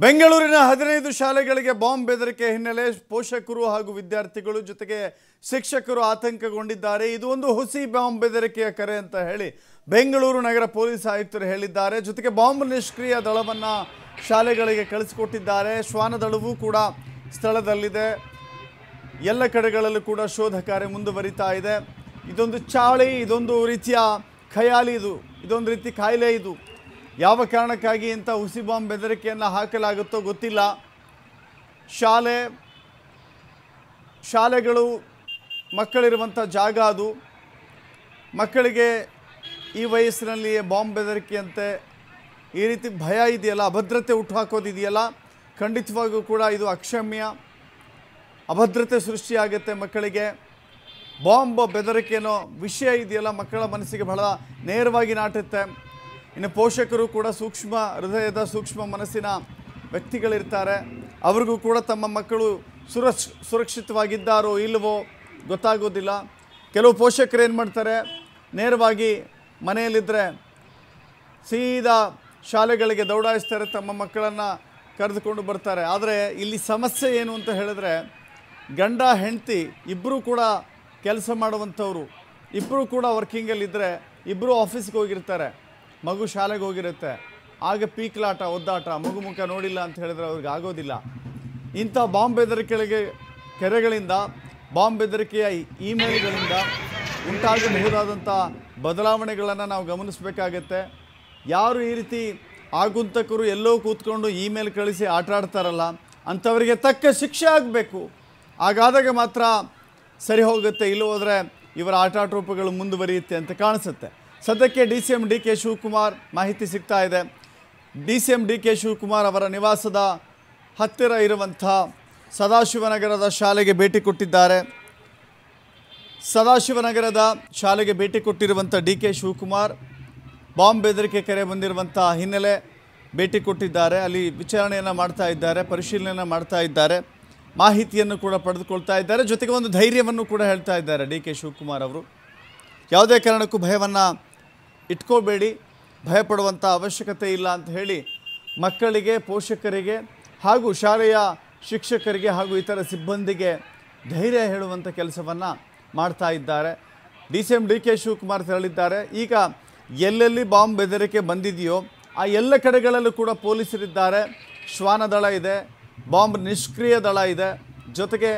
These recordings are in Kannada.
ಬೆಂಗಳೂರಿನ ಹದಿನೈದು ಶಾಲೆಗಳಿಗೆ ಬಾಂಬ್ ಬೆದರಿಕೆ ಹಿನ್ನೆಲೆ ಪೋಷಕರು ಹಾಗೂ ವಿದ್ಯಾರ್ಥಿಗಳು ಜೊತೆಗೆ ಶಿಕ್ಷಕರು ಆತಂಕಗೊಂಡಿದ್ದಾರೆ ಇದು ಒಂದು ಹುಸಿ ಬಾಂಬ್ ಬೆದರಿಕೆಯ ಕರೆ ಅಂತ ಹೇಳಿ ಬೆಂಗಳೂರು ನಗರ ಪೊಲೀಸ್ ಆಯುಕ್ತರು ಹೇಳಿದ್ದಾರೆ ಜೊತೆಗೆ ಬಾಂಬ್ ನಿಷ್ಕ್ರಿಯ ದಳವನ್ನ ಶಾಲೆಗಳಿಗೆ ಕಳಿಸಿಕೊಟ್ಟಿದ್ದಾರೆ ಶ್ವಾನ ದಳವೂ ಕೂಡ ಸ್ಥಳದಲ್ಲಿದೆ ಎಲ್ಲ ಕಡೆಗಳಲ್ಲೂ ಕೂಡ ಶೋಧ ಕಾರ್ಯ ಮುಂದುವರಿತಾ ಇದೆ ಇದೊಂದು ಚಾಳಿ ಇದೊಂದು ರೀತಿಯ ಖಯಾಲಿ ಇದು ಇದೊಂದು ರೀತಿ ಕಾಯಿಲೆ ಇದು ಯಾವ ಕಾರಣಕ್ಕಾಗಿ ಇಂಥ ಹುಸಿ ಬಾಂಬ್ ಬೆದರಿಕೆಯನ್ನು ಹಾಕಲಾಗುತ್ತೋ ಗೊತ್ತಿಲ್ಲ ಶಾಲೆ ಶಾಲೆಗಳು ಮಕ್ಕಳಿರುವಂಥ ಜಾಗ ಅದು ಮಕ್ಕಳಿಗೆ ಈ ವಯಸ್ಸಿನಲ್ಲಿಯೇ ಬಾಂಬ್ ಬೆದರಿಕೆಯಂತೆ ಈ ರೀತಿ ಭಯ ಇದೆಯಲ್ಲ ಅಭದ್ರತೆ ಹುಟ್ಟುಹಾಕೋದಿದೆಯಲ್ಲ ಖಂಡಿತವಾಗಿಯೂ ಕೂಡ ಇದು ಅಕ್ಷಮ್ಯ ಅಭದ್ರತೆ ಸೃಷ್ಟಿಯಾಗುತ್ತೆ ಮಕ್ಕಳಿಗೆ ಬಾಂಬ್ ಬೆದರಿಕೆ ಅನ್ನೋ ವಿಷಯ ಇದೆಯಲ್ಲ ಮಕ್ಕಳ ಮನಸ್ಸಿಗೆ ಬಹಳ ನೇರವಾಗಿ ನಾಟುತ್ತೆ ಇನ್ನು ಪೋಷಕರು ಕೂಡ ಸೂಕ್ಷ್ಮ ಹೃದಯದ ಸೂಕ್ಷ್ಮ ಮನಸ್ಸಿನ ವ್ಯಕ್ತಿಗಳಿರ್ತಾರೆ ಅವ್ರಿಗೂ ಕೂಡ ತಮ್ಮ ಮಕ್ಕಳು ಸುರಕ್ಷ ಸುರಕ್ಷಿತವಾಗಿದ್ದಾರೋ ಇಲ್ಲವೋ ಗೊತ್ತಾಗೋದಿಲ್ಲ ಕೆಲವು ಪೋಷಕರು ಏನು ಮಾಡ್ತಾರೆ ನೇರವಾಗಿ ಮನೆಯಲ್ಲಿದ್ದರೆ ಸೀದಾ ಶಾಲೆಗಳಿಗೆ ದೌಡಾಯಿಸ್ತಾರೆ ತಮ್ಮ ಮಕ್ಕಳನ್ನು ಕರೆದುಕೊಂಡು ಬರ್ತಾರೆ ಆದರೆ ಇಲ್ಲಿ ಸಮಸ್ಯೆ ಏನು ಅಂತ ಹೇಳಿದ್ರೆ ಗಂಡ ಹೆಂಡತಿ ಇಬ್ಬರೂ ಕೂಡ ಕೆಲಸ ಮಾಡುವಂಥವ್ರು ಇಬ್ಬರೂ ಕೂಡ ವರ್ಕಿಂಗಲ್ಲಿದ್ದರೆ ಇಬ್ಬರು ಆಫೀಸ್ಗೆ ಹೋಗಿರ್ತಾರೆ ಮಗು ಶಾಲೆಗೆ ಹೋಗಿರುತ್ತೆ ಆಗ ಪೀಕ್ಲಾಟ ಒದ್ದಾಟ ಮಗು ಮುಖ ನೋಡಿಲ್ಲ ಅಂತ ಹೇಳಿದ್ರೆ ಅವ್ರಿಗೆ ಆಗೋದಿಲ್ಲ ಇಂಥ ಬಾಂಬ್ ಬೆದರಿಕೆಗಳಿಗೆ ಕೆರೆಗಳಿಂದ ಬಾಂಬ್ ಬೆದರಿಕೆಯ ಇಮೇಲ್ಗಳಿಂದ ಉಂಟಾಗಬಹುದಾದಂಥ ಬದಲಾವಣೆಗಳನ್ನು ನಾವು ಗಮನಿಸಬೇಕಾಗತ್ತೆ ಯಾರು ಈ ರೀತಿ ಆಗುಂತಕರು ಎಲ್ಲೋ ಕೂತ್ಕೊಂಡು ಇಮೇಲ್ ಕಳಿಸಿ ಆಟ ಆಡ್ತಾರಲ್ಲ ಅಂಥವರಿಗೆ ತಕ್ಕ ಶಿಕ್ಷೆ ಆಗಬೇಕು ಹಾಗಾದಾಗ ಮಾತ್ರ ಸರಿ ಹೋಗುತ್ತೆ ಇಲ್ಲಿ ಹೋದರೆ ಇವರ ಆಟಾಟೋಪಗಳು ಮುಂದುವರಿಯುತ್ತೆ ಅಂತ ಕಾಣಿಸುತ್ತೆ ಸದ್ಯಕ್ಕೆ D C M D K Shivakumar ಮಾಹಿತಿ ಸಿಗ್ತಾ ಇದೆ D C M D K Shivakumar ಅವರ ನಿವಾಸದ ಹತ್ತಿರ ಇರುವಂಥ ಸದಾಶಿವನಗರದ ಶಾಲೆಗೆ ಭೇಟಿ ಕೊಟ್ಟಿದ್ದಾರೆ ಸದಾಶಿವನಗರದ ಶಾಲೆಗೆ ಭೇಟಿ ಕೊಟ್ಟಿರುವಂಥ ಡಿ ಕೆ ಶಿವಕುಮಾರ್ ಬಾಂಬ್ ಬೆದರಿಕೆ ಕರೆ ಬಂದಿರುವಂಥ ಹಿನ್ನೆಲೆ ಭೇಟಿ ಕೊಟ್ಟಿದ್ದಾರೆ ಅಲ್ಲಿ ವಿಚಾರಣೆಯನ್ನು ಮಾಡ್ತಾ ಇದ್ದಾರೆ ಪರಿಶೀಲನೆಯನ್ನು ಮಾಡ್ತಾ ಇದ್ದಾರೆ ಮಾಹಿತಿಯನ್ನು ಕೂಡ ಪಡೆದುಕೊಳ್ತಾ ಇದ್ದಾರೆ ಜೊತೆಗೆ ಒಂದು ಧೈರ್ಯವನ್ನು ಕೂಡ ಹೇಳ್ತಾ ಇದ್ದಾರೆ ಡಿ ಕೆ ಶಿವಕುಮಾರ್ ಅವರು ಯಾವುದೇ ಕಾರಣಕ್ಕೂ ಭಯವನ್ನು ಇಟ್ಕೋಬೇಡಿ ಭಯಪಡುವಂಥ ಅವಶ್ಯಕತೆ ಇಲ್ಲ ಅಂತ ಹೇಳಿ ಮಕ್ಕಳಿಗೆ ಪೋಷಕರಿಗೆ ಹಾಗೂ ಶಾಲೆಯ ಶಿಕ್ಷಕರಿಗೆ ಹಾಗೂ ಇತರ ಸಿಬ್ಬಂದಿಗೆ ಧೈರ್ಯ ಹೇಳುವಂಥ ಕೆಲಸವನ್ನು ಮಾಡ್ತಾ ಇದ್ದಾರೆ D C M D K Shivakumar ತೆರಳಿದ್ದಾರೆ ಈಗ ಎಲ್ಲೆಲ್ಲಿ ಬಾಂಬ್ ಬೆದರಿಕೆ ಬಂದಿದೆಯೋ ಆ ಎಲ್ಲ ಕಡೆಗಳಲ್ಲೂ ಕೂಡ ಪೊಲೀಸರಿದ್ದಾರೆ ಶ್ವಾನ ದಳ ಇದೆ ಬಾಂಬ್ ನಿಷ್ಕ್ರಿಯ ದಳ ಇದೆ ಜೊತೆಗೆ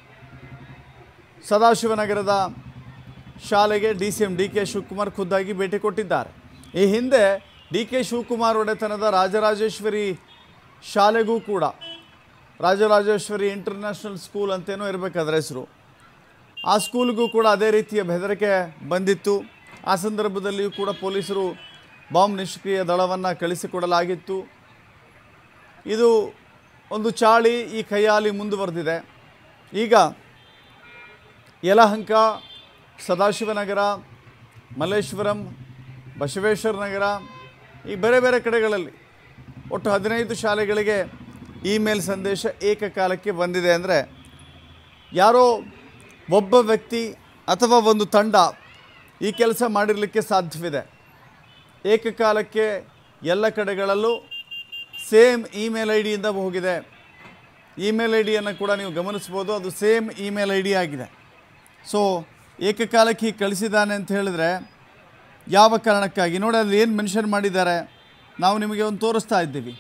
ಸದಾಶಿವನಗರದ ಶಾಲೆಗೆ D C M D K Shivakumar ಖುದ್ದಾಗಿ ಭೇಟಿ ಕೊಟ್ಟಿದ್ದಾರೆ ಈ ಹಿಂದೆ ಡಿ ಕೆ ಶಿವಕುಮಾರ್ ಒಡೆತನದ ರಾಜರಾಜೇಶ್ವರಿ ಶಾಲೆಗೂ ಕೂಡ ರಾಜರಾಜೇಶ್ವರಿ ಇಂಟರ್ನ್ಯಾಷನಲ್ ಸ್ಕೂಲ್ ಅಂತೇನೋ ಇರಬೇಕಾದ್ರೆ ಹೆಸರು ಆ ಸ್ಕೂಲ್ಗೂ ಕೂಡ ಅದೇ ರೀತಿಯ ಬೆದರಿಕೆ ಬಂದಿತ್ತು ಆ ಸಂದರ್ಭದಲ್ಲಿಯೂ ಕೂಡ ಪೊಲೀಸರು ಬಾಂಬ್ ನಿಷ್ಕ್ರಿಯ ದಳವನ್ನು ಕಳಿಸಿಕೊಡಲಾಗಿತ್ತು ಇದು ಒಂದು ಚಾಳಿ ಈ ಕೈಯಾಲಿ ಮುಂದುವರೆದಿದೆ ಈಗ ಯಲಹಂಕ ಸದಾಶಿವನಗರ ಮಲ್ಲೇಶ್ವರಂ ಬಸವೇಶ್ವರ ನಗರ ಈ ಬೇರೆ ಬೇರೆ ಕಡೆಗಳಲ್ಲಿ ಒಟ್ಟು ಹದಿನೈದು ಶಾಲೆಗಳಿಗೆ ಇಮೇಲ್ ಸಂದೇಶ ಏಕಕಾಲಕ್ಕೆ ಬಂದಿದೆ ಅಂದರೆ ಯಾರೋ ಒಬ್ಬ ವ್ಯಕ್ತಿ ಅಥವಾ ಒಂದು ತಂಡ ಈ ಕೆಲಸ ಮಾಡಿರಲಿಕ್ಕೆ ಸಾಧ್ಯವಿದೆ ಏಕಕಾಲಕ್ಕೆ ಎಲ್ಲ ಕಡೆಗಳಲ್ಲೂ ಸೇಮ್ ಇಮೇಲ್ ಐ ಡಿಯಿಂದ ಹೋಗಿದೆ ಇಮೇಲ್ ಐ ಡಿಯನ್ನು ಕೂಡ ನೀವು ಗಮನಿಸ್ಬೋದು ಅದು ಸೇಮ್ ಇಮೇಲ್ ಐ ಡಿ ಆಗಿದೆ ಸೊ ಏಕಕಾಲಕ್ಕೆ ಹೀಗೆ ಕಳಿಸಿದ್ದಾನೆ ಅಂತ ಹೇಳಿದ್ರೆ ಯಾವ ಕಾರಣಕ್ಕಾಗಿ ನೋಡಿ ಅಲ್ಲಿ ಏನು ಮೆನ್ಷನ್ ಮಾಡಿದ್ದಾರೆ ನಾವು ನಿಮಗೆ ಒಂದು ತೋರಿಸ್ತಾ ಇದ್ದೀವಿ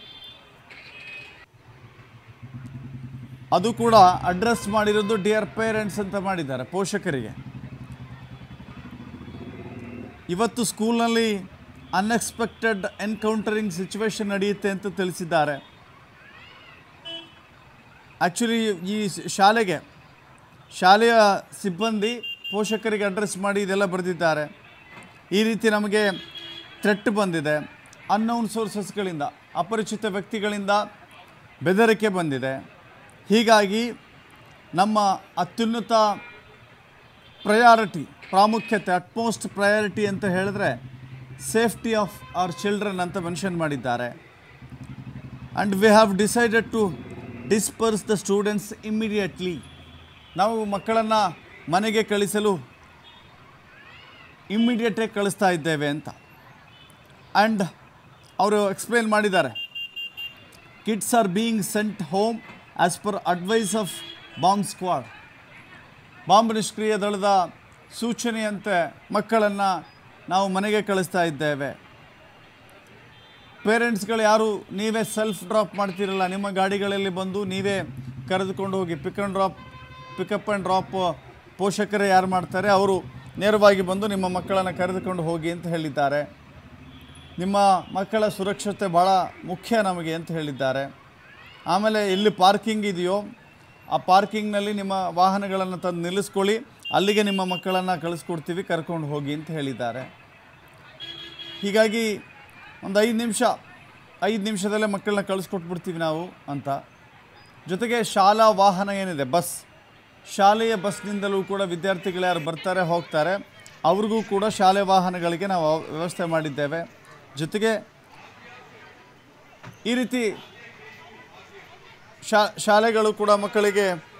ಅದು ಕೂಡ ಅಡ್ರೆಸ್ ಮಾಡಿರೋದು ಡಿಯರ್ ಪೇರೆಂಟ್ಸ್ ಅಂತ ಮಾಡಿದ್ದಾರೆ ಪೋಷಕರಿಗೆ ಇವತ್ತು ಸ್ಕೂಲ್ನಲ್ಲಿ ಅನ್ಎಕ್ಸ್ಪೆಕ್ಟೆಡ್ ಎನ್ಕೌಂಟರಿಂಗ್ ಸಿಚುವೇಶನ್ ನಡೆಯುತ್ತೆ ಅಂತ ತಿಳಿಸಿದ್ದಾರೆ ಆ್ಯಕ್ಚುಲಿ ಈ ಶಾಲೆಗೆ ಶಾಲೆಯ ಸಿಬ್ಬಂದಿ ಪೋಷಕರಿಗೆ ಅಡ್ರೆಸ್ ಮಾಡಿ ಇದೆಲ್ಲ ಬರೆದಿದ್ದಾರೆ ಈ ರೀತಿ ನಮಗೆ ಥ್ರೆಟ್ ಬಂದಿದೆ ಅನ್ನೌನ್ ಸೋರ್ಸಸ್ಗಳಿಂದ ಅಪರಿಚಿತ ವ್ಯಕ್ತಿಗಳಿಂದ ಬೆದರಿಕೆ ಬಂದಿದೆ ಹೀಗಾಗಿ ನಮ್ಮ ಅತ್ಯುನ್ನತ ಪ್ರಯಾರಿಟಿ ಪ್ರಾಮುಖ್ಯತೆ ಅಟ್ಮೋಸ್ಟ್ ಪ್ರಯಾರಿಟಿ ಅಂತ ಹೇಳಿದ್ರೆ ಸೇಫ್ಟಿ ಆಫ್ ಅವರ್ ಚಿಲ್ಡ್ರನ್ ಅಂತ ಮೆನ್ಷನ್ ಮಾಡಿದ್ದಾರೆ and we have decided to disperse the students immediately ನಾವು ಮಕ್ಕಳನ್ನು ಮನೆಗೆ ಕಳಿಸಲು ಇಮ್ಮಿಡಿಯೇಟಾಗಿ ಕಳಿಸ್ತಾ ಇದ್ದೇವೆ ಅಂತ ಆ್ಯಂಡ್ ಅವರು ಎಕ್ಸ್ಪ್ಲೇನ್ ಮಾಡಿದ್ದಾರೆ kids are being sent home as per advice of bomb squad bomb ನಿಷ್ಕ್ರಿಯ ದಳದ ಸೂಚನೆಯಂತೆ ಮಕ್ಕಳನ್ನು ನಾವು ಮನೆಗೆ ಕಳಿಸ್ತಾ ಇದ್ದೇವೆ ಪೇರೆಂಟ್ಸ್ಗಳು ಯಾರು ನೀವೇ ಸೆಲ್ಫ್ ಡ್ರಾಪ್ ಮಾಡ್ತಿರಲ್ಲ ನಿಮ್ಮ ಗಾಡಿಗಳಲ್ಲಿ ಬಂದು ನೀವೇ ಕರೆದುಕೊಂಡು ಹೋಗಿ pick and drop pickup and drop ಪೋಷಕರೇ ಯಾರು ಮಾಡ್ತಾರೆ ಅವರು ನೇರವಾಗಿ ಬಂದು ನಿಮ್ಮ ಮಕ್ಕಳನ್ನು ಕರೆದುಕೊಂಡು ಹೋಗಿ ಅಂತ ಹೇಳಿದ್ದಾರೆ ನಿಮ್ಮ ಮಕ್ಕಳ ಸುರಕ್ಷತೆ ಭಾಳ ಮುಖ್ಯ ನಮಗೆ ಅಂತ ಹೇಳಿದ್ದಾರೆ ಆಮೇಲೆ ಎಲ್ಲಿ ಪಾರ್ಕಿಂಗ್ ಇದೆಯೋ ಆ ಪಾರ್ಕಿಂಗ್ನಲ್ಲಿ ನಿಮ್ಮ ವಾಹನಗಳನ್ನು ತಂದು ನಿಲ್ಲಿಸ್ಕೊಳ್ಳಿ ಅಲ್ಲಿಗೆ ನಿಮ್ಮ ಮಕ್ಕಳನ್ನು ಕಳಿಸ್ಕೊಡ್ತೀವಿ ಕರ್ಕೊಂಡು ಹೋಗಿ ಅಂತ ಹೇಳಿದ್ದಾರೆ ಹೀಗಾಗಿ ಒಂದು ಐದು ನಿಮಿಷ ಐದು ನಿಮಿಷದಲ್ಲೇ ಮಕ್ಕಳನ್ನ ಕಳಿಸ್ಕೊಟ್ಬಿಡ್ತೀವಿ ನಾವು ಅಂತ ಜೊತೆಗೆ ಶಾಲಾ ವಾಹನ ಏನಿದೆ ಬಸ್ ಶಾಲೆಯ ಬಸ್ನಿಂದಲೂ ಕೂಡ ವಿದ್ಯಾರ್ಥಿಗಳು ಯಾರು ಬರ್ತಾರೆ ಹೋಗ್ತಾರೆ ಅವ್ರಿಗೂ ಕೂಡ ಶಾಲೆ ವಾಹನಗಳಿಗೆ ನಾವು ವ್ಯವಸ್ಥೆ ಮಾಡಿದ್ದೇವೆ ಜೊತೆಗೆ ಈ ರೀತಿ ಶಾ ಶಾಲೆಗಳು ಕೂಡ ಮಕ್ಕಳಿಗೆ